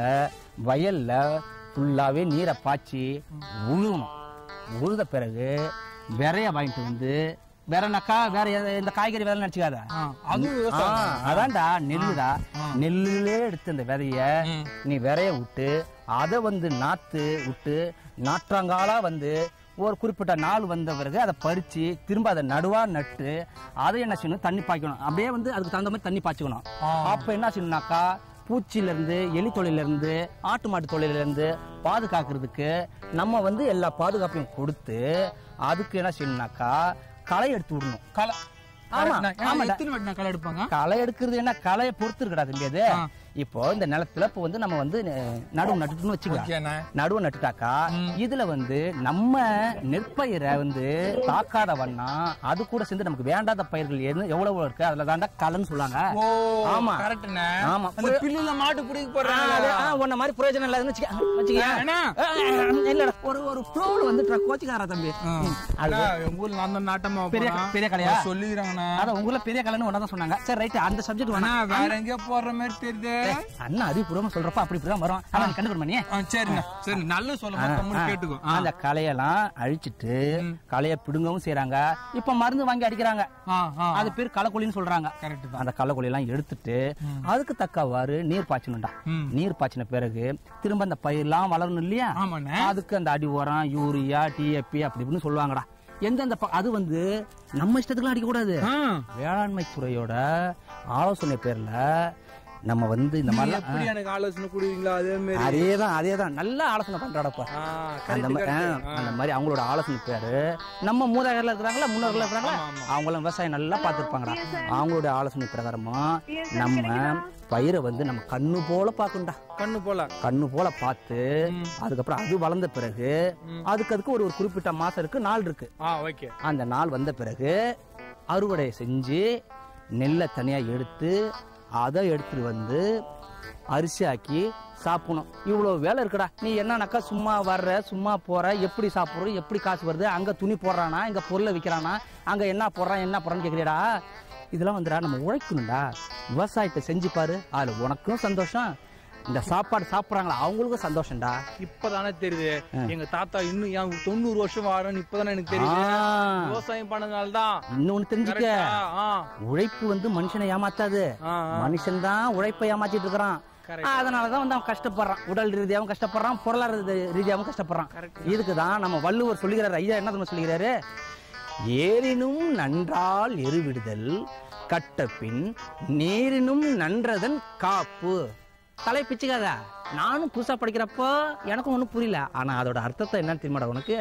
வயல்ல ஃபுல்லாவே நீரை பாய்ச்சி உழுவணும் உழுத பிறகு விரைய வாங்கிட்டு வந்து வேறனாக்கா வேற எத- இந்த காய்கறி வேலை நினைச்சுக்காத அதுவும் விவசாயம் ஆ, அதான்டா நெல்லுடா நெல்லுலே எடுத்து அந்த விதைய நீ விரைய விட்டு அதை வந்து நாத்து விட்டு நாற்றாங்காலா வந்து ஒரு குறிப்பிட்ட நாள் வந்த பிறகு அதை பறிச்சு திரும்ப அதை நடுவா நட்டு அதை என்ன செய்யணும் தண்ணி பாய்க்கணும் அப்படியே வந்து அதுக்கு தகுந்த மாதிரி தண்ணி பாய்ச்சிக்கணும் அப்ப என்ன செய்யணும்னாக்கா பூச்சியில இருந்து எலி தொழில இருந்து ஆட்டு மாட்டு தொழில இருந்து பாதுகாக்கிறதுக்கு நம்ம வந்து எல்லா பாதுகாப்பையும் கொடுத்து அதுக்கு என்ன செய்யணும்னாக்கா களை எடுத்து விடணும் களை ஆமா ஆமாடா எத்தனை வாட்டி நான் களை எடுப்பாங்க களை எடுக்கிறது என்ன களையை பொறுத்து இருக்கடா தம்பி அது இப்போ இந்த நிலத்துல இப்போ வந்து நம்ம வந்து அஹ், நடுவு நட்டுட்டுன்னு ஓகேண்ணே. வச்சுக்கலாம் நடுவு நட்டுட்டாக்கா இதுல வந்து நம்ம நெற்பயிரை வந்து தாக்காத வண்ணா அது கூட சேர்ந்து நமக்கு வேண்டாத பயிர்கள் எது எவ்வளவு இருக்கு அதுல தாண்டா கலன்னு சொல்லுவாங்க ஓ ஆமா கரெக்ட்ண்ணே ஆமா அந்த பில்லுல மாட்டு பிடிக்க ஆ, போறாங்க அது, ஆ, உன்ன மாதிரி பிரயோஜனம் இல்லாதுன்னு வச்சுக்க வச்சுக்க. அண்ணா. ஆ, ஆ, இல்லடா ஒரு ஒரு ஃப்ளோல வந்துட்டு கோச்சிக்காரா தம்பி ம், அது அண்ணா, எங்க ஊர்ல நான் தான் நாட்டமா பெரிய போறேன். பெரிய கலையா சொல்லிக்கிறாங்கண்ணா அதான் உங்க ஊர்ல பெரிய கலைன்னு ஒன்னா தான் சொன்னாங்க சரி ரைட் அந்த சப்ஜெக்ட் அண்ணா வேணா வேற எங்கேயோ போடுற மாதிரி தெரியுது அண்ணா அறிவுபூர்வமா சொல்றப்ப அப்படி இப்படிதான் வரும் ஆனா நீ கண்டுபிடி நீ ஆ, சரிண்ணா சரி நல்ல சொல்ல ஆ, ஆ. கேட்டுக்கோ ஆ. அந்த களையெல்லாம் அழிச்சிட்டு களைய பிடுங்கவும் செய்றாங்க இப்ப மருந்து வாங்கி அடிக்கிறாங்க ஆ, ஆ. அது பேர் களைக்கொல்லின்னு சொல்றாங்க கரெக்ட் அந்த களைக்கொல்லி எல்லாம் எடுத்துட்டு அதுக்கு தக்கவாறு நீர் பாய்ச்சணும்டா நீர் பாய்ச்சின பிறகு திரும்ப அந்த பயிரெல்லாம் வளரணும் இல்லையா ஆமாண்ணே. அதுக்கு அந்த அடி உரம் யூரியா டிஏபி அப்படி இப்படின்னு சொல்லுவாங்கடா எந்தெந்த ப- அது வந்து நம்ம இஷ்டத்துக்குலாம் அடிக்க கூடாது வேளாண்மை துறையோட ஆலோசனை பேர்ல நம்ம வந்து இந்த நீங்க மாதிரிலாம் எப்படி எனக்கு ஆலோசனை கொடுவீங்களா அதே மாதிரி அதேதான் அதேதான் நல்ல ஆலோசனை பண்றாடப்பா ஆ, அந்த correct, மாதிரி correct. ஆ, அந்த மாதிரி அவங்களோட ஆலோசனை பேரு நம்ம மூதாகர்ல இருக்கிறாங்களா முன்னோர்கள் இருக்கிறாங்களா அவங்களும் விவசாயம் நல்லா பார்த்துருப்பாங்கடா அவங்களோட ஆலோசனை பிரகாரமா நம்ம பயிரை வந்து நம்ம கண்ணு போல பார்க்கணும்டா கண்ணு போல கண்ணு போல பார்த்து அதுக்கப்புறம் அது வளர்ந்த பிறகு அதுக்கு அதுக்கு ஒரு ஒரு குறிப்பிட்ட மாசம் இருக்கு நாள் இருக்கு ஆ ஓகே அந்த நாள் வந்த பிறகு அறுவடை செஞ்சு நெல்லை தனியா எடுத்து அதை எடுத்துட்டு வந்து அரிசியாக்கி சாப்பிடணும் இவ்வளோ வேலை இருக்குடா நீ என்னன்னாக்கா சும்மா வர்ற சும்மா போற எப்படி சாப்பிட்ற எப்படி காசு வருது அங்க துணி போடுறானா இங்க பொருளை விற்கிறானா அங்க என்ன போடுறான் என்ன போடுறான்னு கேட்குறியடா இதெல்லாம் வந்துடா நம்ம உழைக்கணும்டா விவசாயத்தை செஞ்சு பாரு அதுல உனக்கும் சந்தோஷம் இந்த சாப்பாடு சாப்பிட்றாங்களா அவங்களுக்கும் சந்தோஷம்டா இப்பதானே தெரியுது எங்க தாத்தா இன்னும் ஏன் தொண்ணூறு வருஷம் வாழன்னு இப்பதானே எனக்கு தெரியுது ஆ. விவசாயம் பண்ணதுனால தான் இன்னொன்னு தெரிஞ்சுக்க Correct ஆ? ஆ. உழைப்பு வந்து மனுஷனை ஏமாத்தாது மனுஷன் தான் உழைப்பை ஏமாத்திட்டு இருக்கிறான் அதனாலதான் வந்து அவன் கஷ்டப்படுறான் உடல் ரீதியாவும் கஷ்டப்படுறான் பொருளாதார ரீதியாவும் கஷ்டப்படுறான் இதுக்கு தான் நம்ம வள்ளுவர் சொல்லுகிறாரு ஐயா என்ன தெரியுமா சொல்லுகிறாரு ஏரினும் நன்றால் எருவிடுதல் கட்டபின் நேரினும் நன்றதன் காப்பு தலை பிச்சுக்காத நானும் புதுசா படிக்கிறப்போ எனக்கும் ஒன்றும் புரியல ஆனா அதோட அர்த்தத்தை என்னன்னு தெரியுமாடா உனக்கு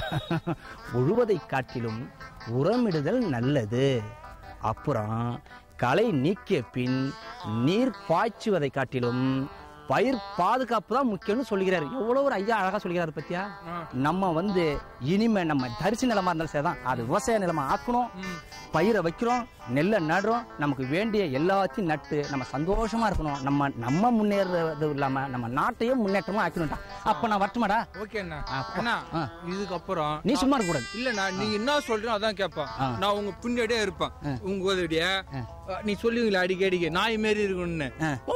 உழுவதை காட்டிலும் உரமிடுதல் நல்லது அப்புறம் களை நீக்கிய பின் நீர் பாய்ச்சுவதை காட்டிலும் பயிர் பாதுகாப்பு தான் முக்கியம்னு சொல்லுகிறாரு எவ்வளவு ஒரு ஐயா அழகா சொல்லுகிறாரு பத்தியா நம்ம வந்து இனிமே நம்ம தரிசு நிலமா இருந்தாலும் சரிதான் அது விவசாய நிலமா ஆக்கணும் பயிரை வைக்கிறோம் நெல்லை நடுறோம் நமக்கு வேண்டிய எல்லாத்தையும் நட்டு நம்ம சந்தோஷமா இருக்கணும் நம்ம நம்ம முன்னேறது இல்லாம நம்ம நாட்டையும் முன்னேற்றமா ஆக்கணும்டா அப்ப நான் வரட்டுமாடா ஓகே அண்ணா அப்பா. அண்ணா ஆ. இதுக்கப்புறம் நீ சும்மா இருக்க கூடாது இல்லண்ணா நீ என்ன சொல்றீங்க அதான் கேட்பேன் ஆ. நான் உங்க பின்னாடியே இருப்பேன் உங்க உதவிய நீ சொல்லுவீங்களா அடிக்க அடிக்க நாய் மாரி இருக்கணும்னு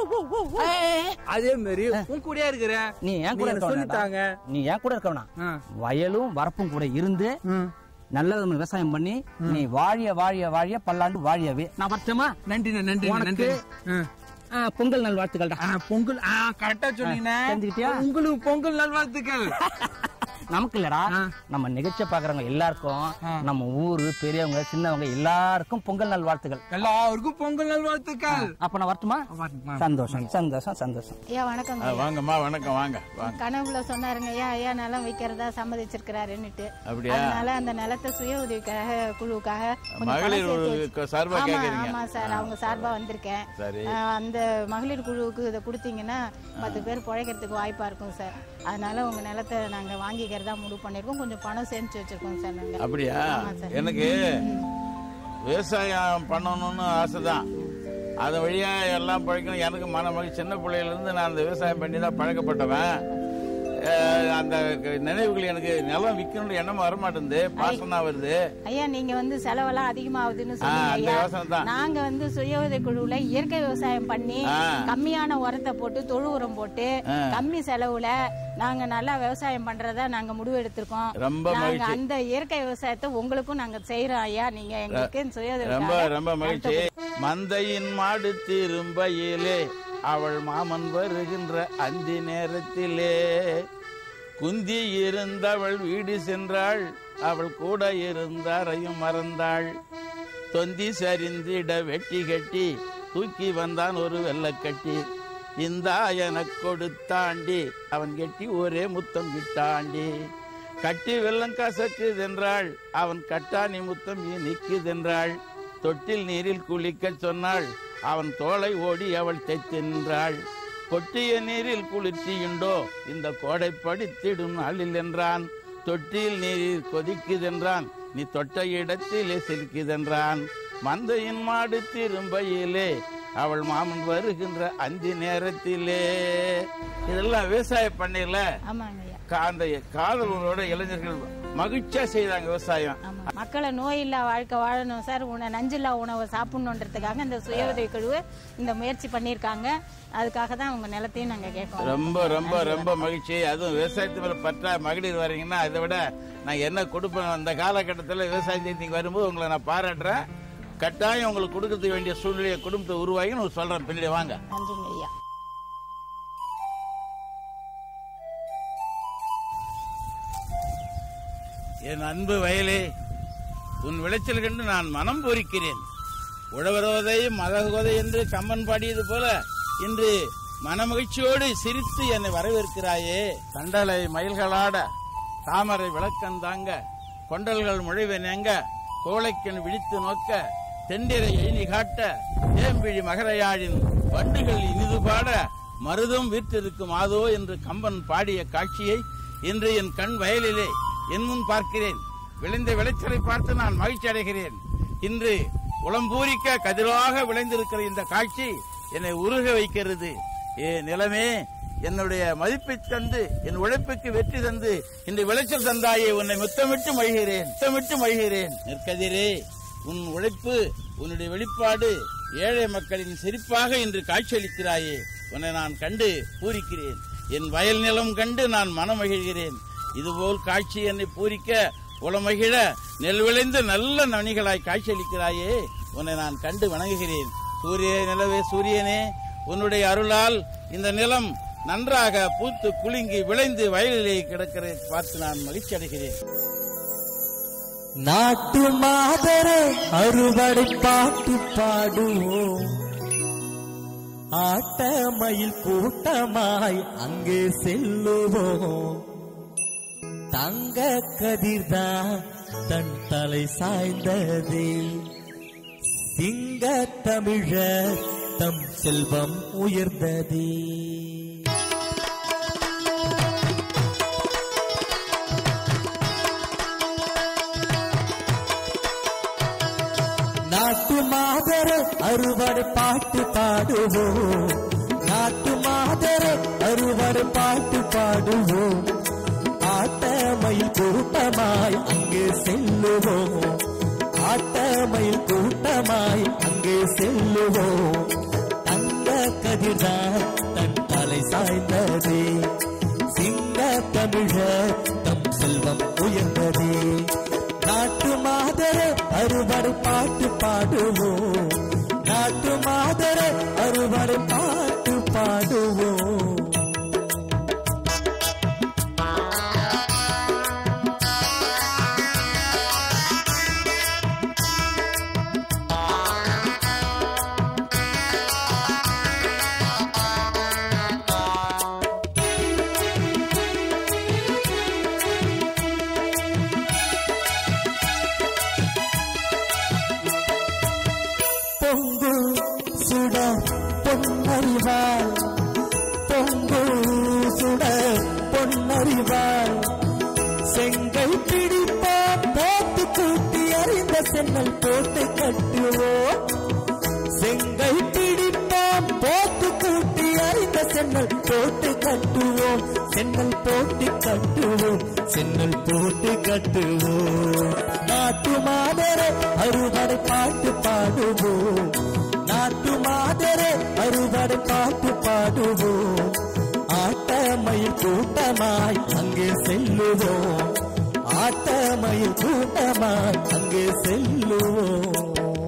அதே மாதிரி உன் கூடயே இருக்கிறேன் நீ என் கூட இருக்க சொல்லித்தாங்க வேணாம்டா. நீ என் கூட இருக்க வேணாம் வயலும் வரப்பும் கூட இருந்து நல்ல விவசாயம் பண்ணி நீ வாழிய வாழிய வாழிய பல்லாண்டு வாழியவே நான் வரட்டுமா நன்றி நன்றி உனக்கு ஆ, பொங்கல் நல் வாழ்த்துக்கள்டா பொங்கல் கரெக்டா சொன்னீங்க தெரிஞ்சுக்கிட்டியா உங்களுக்கு பொங்கல் நல்வாழ்த்துக்கள் நமக்கு இல்லடா நம்ம நிகழ்ச்சியை பாக்குறவங்க எல்லாருக்கும் நம்ம ஊரு பெரியவங்க சின்னவங்க எல்லாருக்கும் பொங்கல் நல் வாழ்த்துக்கள் எல்லாருக்கும் பொங்கல் நல்வாழ்த்துக்கள் அப்ப நான் வரட்டுமா சந்தோஷம் சந்தோஷம் சந்தோஷம் ஐயா வணக்கங்க ஆ, ஐயா. வாங்கம்மா வணக்கம் வாங்க வாங்க கனவுல சொன்னாருங்க ஐயா ஐயா நிலம் விற்கிறதா சம்மதிச்சிருக்கிறாருன்னுட்டு அப்படியா? அதனால அந்த நிலத்தை சுய உதவிக்காக குழுவுக்காக கொஞ்சம் பணம் மகளிர் சேர்த்து குழுவுக்கு வச்சு- சார்பா ஆமா, கேக்குறீங்க. ஆமா சார் அவங்க சார்பா வந்திருக்கேன் சரி. அஹ், அந்த மகளிர் குழுவுக்கு இதை கொடுத்தீங்கன்னா பத்து பேர் பிழைக்கிறதுக்கு வாய்ப்பா இருக்கும் சார் அதனால உங்க நிலத்தை நாங்க வாங்கிக்கிறதா முடிவு பண்ணிருக்கோம் கொஞ்சம் பணம் சேமிச்சு வச்சிருக்கோம் சார் நாங்க அப்படியா ஆமா சார். எனக்கு விவசாயம் பண்ணணும்னு ஆசைதான் அது வழியா எல்லாம் பழக்கணும் எனக்கு மன மகிழ்ச்சி சின்ன பிள்ளையில இருந்து நான் அந்த விவசாயம் பண்ணி தான் பழக்கப்பட்டவன் அஹ் அந்த நினைவுகள் எனக்கு நிலம் விற்கணும்னு எண்ணம் வரமாட்டேங்குது பாசம் தான் வருது ஐயா நீங்க வந்து செலவெல்லாம் அதிகமாகுதுன்னு ஆ, சொன்னீங்க அந்த ஐயா யோசனை தான். நாங்க வந்து சுய உதவி குழுவுல இயற்கை விவசாயம் பண்ணி ஆ. கம்மியான உரத்தை போட்டு தொழு உரம் போட்டு ஆ. கம்மி செலவுல நாங்க நல்லா விவசாயம் பண்றதா நாங்க முடிவு எடுத்திருக்கோம் ரொம்ப நாங்க மகிழ்ச்சி. அந்த இயற்கை விவசாயத்தை உங்களுக்கும் நாங்க செய்யறோம் ஐயா நீங்க எங்களுக்கு சுய உதவி ரொம்ப ரொம்ப மகிழ்ச்சி மந்தையின் மாடு திரும்பையிலே அவள் மாமன் வருகின்ற அந்தி நேரத்திலே குந்தி இருந்தவள் வீடு சென்றாள் அவள் கூட இருந்தாரையும் மறந்தாள் தொந்தி சரிந்திட வெட்டி கட்டி தூக்கி வந்தான் ஒரு வெள்ளக்கட்டி இந்தா எனக் கொடுத்தாண்டி அவன் கெட்டி ஒரே முத்தம் விட்டாண்டி கட்டி வெள்ளம் கசக்குதென்றாள் அவன் கட்டாணி முத்தம் இனிக்குதென்றாள் தொட்டில் நீரில் குளிக்கச் சொன்னாள் அவன் தோளை ஓடி அவள் தைத்தின்றாள் கொட்டிய நீரில் குளிர்ச்சியுண்டோ இந்த கோடை படித்திடும் நாளில் என்றான் தொட்டியில் நீரில் கொதிக்குதென்றான் நீ தொட்ட இடத்திலே சிரிக்குதென்றான் மந்தையின் மாடு திரும்பையிலே அவள் மாமன் வருகின்ற அந்தி நேரத்திலே இதெல்லாம் விவசாய பண்ணையில ஆமாங்க ஐயா கா- அந்த காதலோட இளைஞர்கள் மகிழ்ச்சியா செய்தாங்க விவசாயம் மக்களை நோயில்லா வாழ்க்கை வாழணும் சார் உண நஞ்சில்லா உணவை சாப்பிடணுன்றதுக்காக இந்த சுய உதவி குழு இந்த முயற்சி பண்ணியிருக்காங்க அதுக்காக தான் உங்க நிலத்தையும் நாங்க கேட்கோம் ரொம்ப ரொம்ப ரொம்ப மகிழ்ச்சி அதுவும் விவசாயத்து மேல பற்றா மகளிர் வரீங்கன்னா அதை விட நான் என்ன கொடுப்பேன் அந்த காலகட்டத்தில் விவசாயம் செய்து நீங்க வரும்போது உங்களை நான் பாராட்டுறேன் கட்டாயம் உங்களுக்கு கொடுக்கறதுக்கு வேண்டிய சூழ்நிலையை குடும்பத்தை உருவாகி நான் சொல்றேன் பின்னாடி வாங்க நன்றிங்க ஐயா என் அன்பு வயலே உன் விளைச்சல் கண்டு நான் மனம் பூரிக்கிறேன் உழவரோதை மதகோதை என்று கம்மன் பாடியது போல இன்று மனமகிழ்ச்சியோடு சிரித்து என்னை வரவேற்கிறாயே கண்டலை மயில்களாட தாமரை விளக்கந்தாங்க கொண்டல்கள் முழைவை நெங்க கோழைக்கன் விழித்து நோக்க தெண்டிரை எழினி காட்ட தேம்பிழி மகரையாழின் வண்டுகள் இனிது பாட மருதம் வீற்றிருக்கும் ஆதோ என்று கம்பன் பாடிய காட்சியை இன்று என் கண் வயலிலே என் முன் பார்க்கிறேன் விளைந்த விளைச்சலை பார்த்து நான் மகிழ்ச்சி அடைகிறேன் இன்று உளம்பூரிக்க கதிராக விளைந்திருக்கிற இந்த காட்சி என்னை உருக வைக்கிறது ஏ நிலமே என்னுடைய மதிப்பை தந்து என் உழைப்புக்கு வெற்றி தந்து இந்த விளைச்சல் தந்தாயே உன்னை முத்தமிட்டு மகிழ்கிறேன் முத்தமிட்டு மகிழ்கிறேன் நெற்கதிரே உன் உழைப்பு உன்னுடைய வெளிப்பாடு ஏழை மக்களின் சிரிப்பாக இன்று காட்சியளிக்கிறாயே உன்னை நான் கண்டு பூரிக்கிறேன் என் வயல் நிலம் கண்டு நான் மனமகிழ்கிறேன் இதுபோல் காட்சி என்னை பூரிக்க உளமகிழ நெல் விளைந்து நல்ல நனிகளாய் காட்சியளிக்கிறாயே உன்னை நான் கண்டு வணங்குகிறேன் சூரிய நிலவே சூரியனே உன்னுடைய அருளால் இந்த நிலம் நன்றாக பூத்து குலுங்கி விளைந்து வயலிலே கிடக்கிறதை பார்த்து நான் மகிழ்ச்சி அடைகிறேன் நாட்டு மாதர அறுவடை பாட்டு பாடுவோம் ஆட்டமயில் கூட்டமாய் அங்கே செல்லுவோம் தங்க கதிர்தான் தன் தலை சாய்ந்ததே சிங்க தமிழர் தம் செல்வம் உயர்ந்ததே நாட்டு மாதர அறுவடை பாட்டு பாடுவோம் நாட்டு மாதர அறுவடை பாட்டு பாடுவோம் ஆட்டமயில் கூட்டமாய் அங்கே செல்லுவோம் ஆட்டமயில் கூட்டமாய் அங்கே செல்லுவோம் தங்க கதிர்தான் தன் தலை சாய்ந்ததே சிங்க தமிழர் தம் செல்வம் உயர்ந்ததே நாட்டு மாதர அறுவடை பாட்டு பாடுவோம் நாட்டு மாதர அறுவடை பாட்டு பாடுவோம் பொங்கு சுட பொன்னறிவாள் பொங்கு சுட பொன்னறிவாள் செங்கல் பிடிப்போம் போட்டு கூட்டி அறிந்த சென்னல் போட்டு கட்டுவோம் செங்கல் பிடிப்போம் போட்டு கூட்டி அறிந்த சென்னல் போட்டு கட்டுவோம் சென்னல் போட்டு கட்டுவோம் சென்னல் போட்டு கட்டுவோம் நாட்டு மாதர அறுவடை பாட்டு பாடுவோம் நாட்டு மாதர அறுவடை பாட்டு பாடுவோம் ஆட்டமயில் கூட்டமாய் அங்கே செல்லுவோம் ஆட்டமயில் கூட்டமாய் அங்கே செல்லுவோம்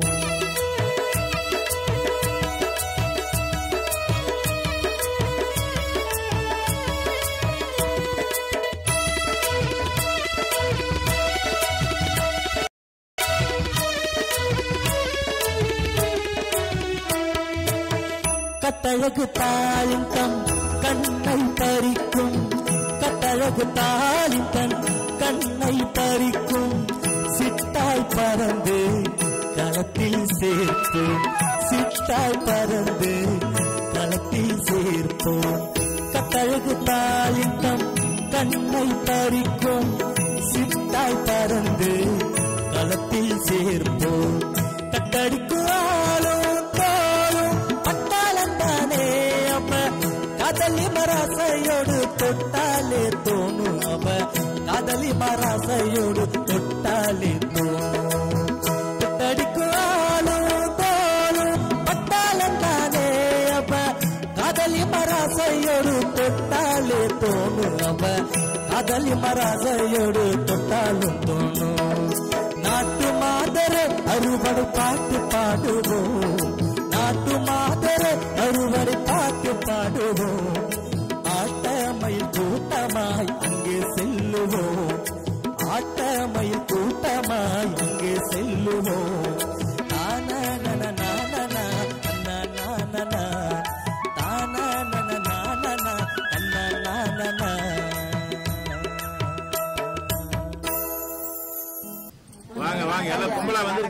கட்டழகு தாயும் தம் கண்ணை பறிக்கும் கட்டழகு தாயும் தன் கண்ணை பறிக்கும் சிட்டாய் பறந்து களத்தில் சேர்ப்போம் சிட்டாய் பறந்து களத்தில் சேர்ப்போம் கட்டழகு தாயும் தம் கண்ணை பறிக்கும் சிட்டாய் பறந்து களத்தில் சேர்ப்போம் கட்டடிக்கும் ஆளும் தோளும் பட்டாளந்தானே அப்ப காதலி மராசையோடு தொட்டாலே தோணும் அவ காதலி மராசையோடு தொட்டாலே தோணும் தொட்டடிக்கும் ஆளும் தோளும் பட்டாளந்தானே அப்ப காதலி மராசையோடு தொட்டாலே தோணும் அவ காதலி மராசையோடு தொட்டாலும் தோணும் நாட்டு மாதர அறுவடை பாட்டு பாடுவோம் நாட்டு மாதர அறுவடை பாட்டு பாடுவோம் ஆட்டமயில் கூட்டமாய் அங்கே செல்லுவோம் ஆட்டமயில் கூட்டமாய் அங்கே செல்லுவோம் தான நன நான நான நான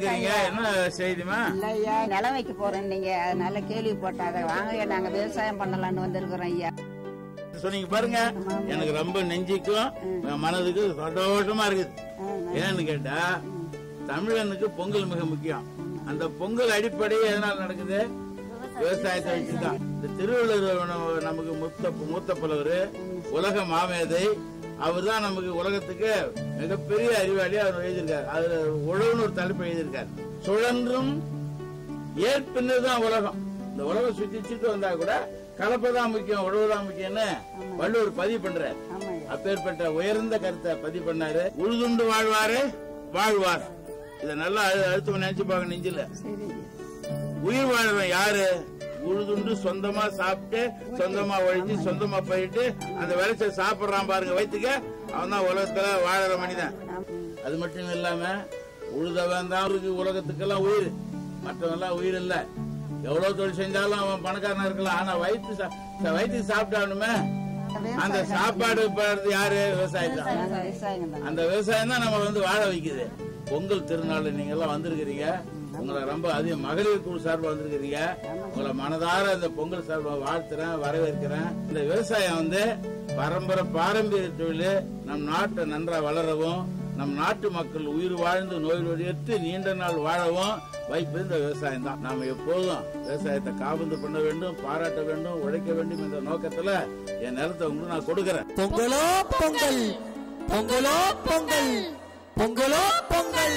இருக்கிறீங்க என்ன செய்திமா இல்ல ஐயா நிலம் வைக்க போறேன் நீங்க அதனால கேள்விப்பட்டாங்க வாங்க ஐயா, நாங்க விவசாயம் பண்ணலாம்னு வந்திருக்கிறோம் ஐயா சொன்னீங்க பாருங்க எனக்கு ரொம்ப நெஞ்சிக்கும் என் மனதுக்கு சந்தோஷமா இருக்குது ஏன்னு கேட்டா தமிழனுக்கு பொங்கல் மிக முக்கியம் அந்த பொங்கல் அடிப்படை எதனால நடக்குது விவசாயத்தை வச்சுதான் இந்த திருவள்ளுவர் நம்ம- நமக்கு மூத்த மூத்த புலவர் உலக மாமேதை அவர் தான் நமக்கு உலகத்துக்கு மிகப்பெரிய அறிவாளி அவர் எழுதியிருக்காரு அதுல உழவுன்னு ஒரு தலைப்பு எழுதியிருக்காரு சுழன்றும் ஏற்பின்னது தான் உலகம் இந்த உலகம் சுத்தி சுத்தி வந்தா கூட கலப்பை தான் முக்கியம் உழவு தான் முக்கியம்னு வள்ளுவர் பதிவு பண்றாரு அப்பேற்பட்ட உயர்ந்த கருத்தை பதிவு பண்ணாரு உழுதுண்டு வாழ்வாரு வாழ்வார் இத நல்லா அழு- அழுத்தம் நினைச்சு பாக்க நெஞ்சில உயிர் வாழ்வன் யாரு உழுதுண்டு சொந்தமா சாப்பிட்டு சொந்தமா உழைச்சு சொந்தமா போயிட்டு அந்த விளைச்சல் சாப்பிடுறான் பாருங்க வயிற்றுக்க அவன் தான் உலகத்துல வாழற மனிதன் அது மட்டும் இல்லாம உழுதவன் தான் இருக்கு உலகத்துக்கெல்லாம் உயிர் மற்றவன் எல்லாம் உயிர் இல்ல எவ்வளவு தொழில் செஞ்சாலும் அவன் பணக்காரனா இருக்கலாம் ஆனா வயிற்று சா- வயிற்றுக்கு சாப்பிட்டானுமே அந்த சாப்பாடு போடுறது யாரு விவசாயம் தான் விவசாயம் தான் அந்த விவசாயம் தான் நம்ம வந்து வாழ வைக்குது பொங்கல் திருநாள் நீங்க எல்லாம் வந்திருக்கிறீங்க உங்களை ரொம்ப அதிக மகளிர் குழு சார்பா வந்திருக்கிறீங்க உங்களை மனதார இந்த பொங்கல் சார்பா வாழ்த்துறேன் வரவேற்கிறேன் இந்த விவசாயம் வந்து பரம்பரை பாரம்பரிய தொழில் நம் நாட்டை நன்றா வளரவும் நம் நாட்டு மக்கள் உயிர் வாழ்ந்து நோய் நொடியற்று நீண்ட நாள் வாழவும் வைப்பது இந்த விவசாயம் தான் நாம எப்போதும் விவசாயத்தை காபந்து பண்ண வேண்டும் பாராட்ட வேண்டும் உழைக்க வேண்டும் என்ற நோக்கத்துல என் நிலத்தை உங்களுக்கு நான் கொடுக்கிறேன் பொங்கலோ பொங்கல் பொங்கலோ பொங்கல் பொங்கலோ பொங்கல்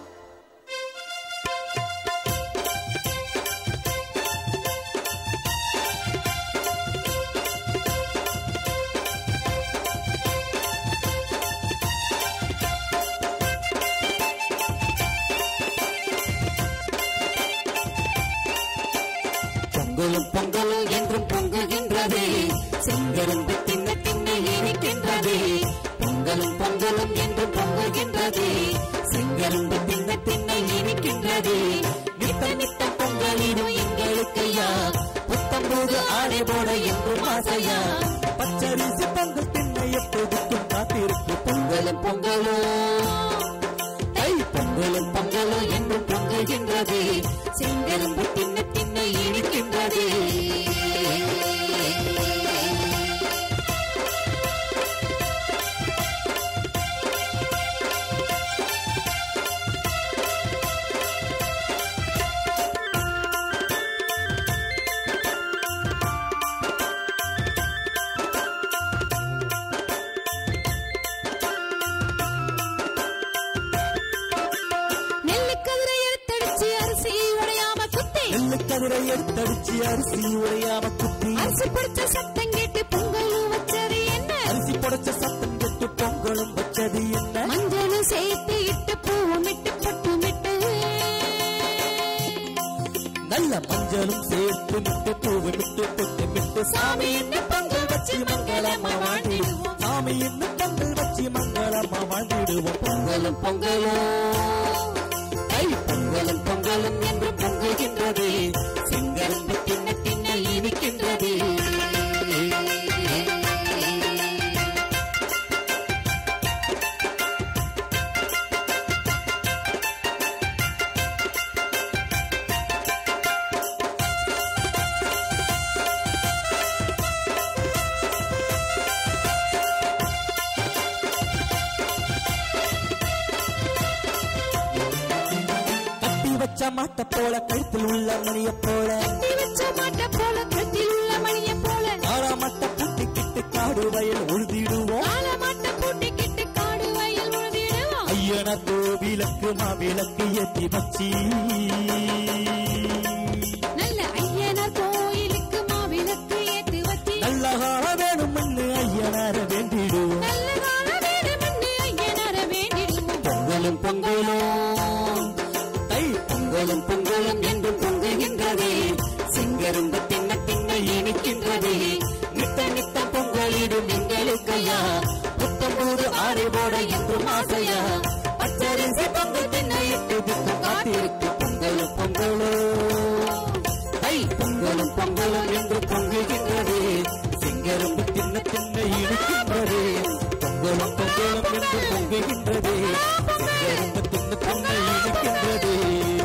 பொங்கலும் பொங்கலும் என்றும் பொங்குகின்றது செங்கரும்பு தின்ன தின்ன இனிக்கின்றது பொங்கலும் பொங்கலும் என்றும் பொங்குகின்றது செங்கரும்பு தின்ன தின்ன இனிக்கின்றது நித்த நித்த பொங்கலிடும் எங்களுக்கையா புத்தம்போது ஆடை போட என்றும் ஆசையா பச்சரிசி பொங்கல் தின்ன எப்போதுக்கும் காத்திருக்கு பொங்கலும் பொங்கலும் ஐ பொங்கலும் பொங்கலும் என்று பொங்குகின்றது செங்கரும்பு தின்ன தின்ன இனிக்கின்றது நெல்லுக்கதிரை எடுத்தடிச்சு அரிசி உடையாம குத்தி நெல்லுக்கதிரை எடுத்தடிச்சு அரிசி உடையாம குத்தி அரிசி பிடிச்ச சத்தம் கேட்டு பொங்கலும் வச்சது என்ன அரிசி புடைச்ச சத்தம் கெட்டு பொங்கலும் வச்சது என்ன மஞ்சளும் சேர்த்து இட்டு பூவும் இட்டு பொட்டும் இட்டு நல்ல மஞ்சளும் சேர்த்து மிட்டு பூவு மிட்டு பொட்டு மிட்டு சாமி என்ன பொங்கல் வச்சு மங்களமா வாழ்ந்திடுவோம் சாமி என்ன பொங்கல் வச்சு மங்களமா வாழ்ந்திடுவோம் பொங்கலும் பொங்கலும் ஐ பொங்கலும் பொங்கலும் என்று பொங்குகின்றது செங்கரும்பு தின்ன தின்ன இனிக்கின்றது கட்டி வச்ச மாட்ட போல கழுத்தில் உள்ள மணிய போல கட்டி வச்ச மாட்ட போல கட்டில் உள்ள மணிய போல ஆறாமட்ட பூட்டிக்கிட்டு காடு வயல் உழுதிடுவோம் கால மாட்ட பூட்டிக்கிட்டு காடு வயல் உழுதிடுவோம் ஐயன கோவிலுக்கு மாவிளக்கு ஏத்தி வச்சி நல்ல ஐயனார் கோயிலுக்கு மாவிளக்கு ஏத்து வச்சி நல்ல கால வேணும்னு ஐயனார வேண்டிடுவோம் நல்ல கால வேணும்னு ஐயனார வேண்டிடுவோம் பொங்கலும் பொங்கலும் தை பொங்கலும் பொங்கலும் என்று பொங்குகின்றது செங்கரும்பு தின்ன தின்ன இனிக்கின்றது நித்த நித்த பொங்கலிடும் எங்களுக்கையா புத்தம்போது ஆடை போட என்றும் ஆசையா பச்சரிசி பொங்கல் தின்ன எட்டு திட்டம் காத்திருக்கு பொங்கலும் பொங்கலும் தை பொங்கலும் பொங்கலும் என்று பொங்குகின்றது செங்கரும்பு தின்ன தின்ன இனிக்கின்றது பொங்கலும் பொங்கலும் என்று பொங்குகின்றதே செங்கரும்பு தின்னு தின்னு இனிக்கின்றதே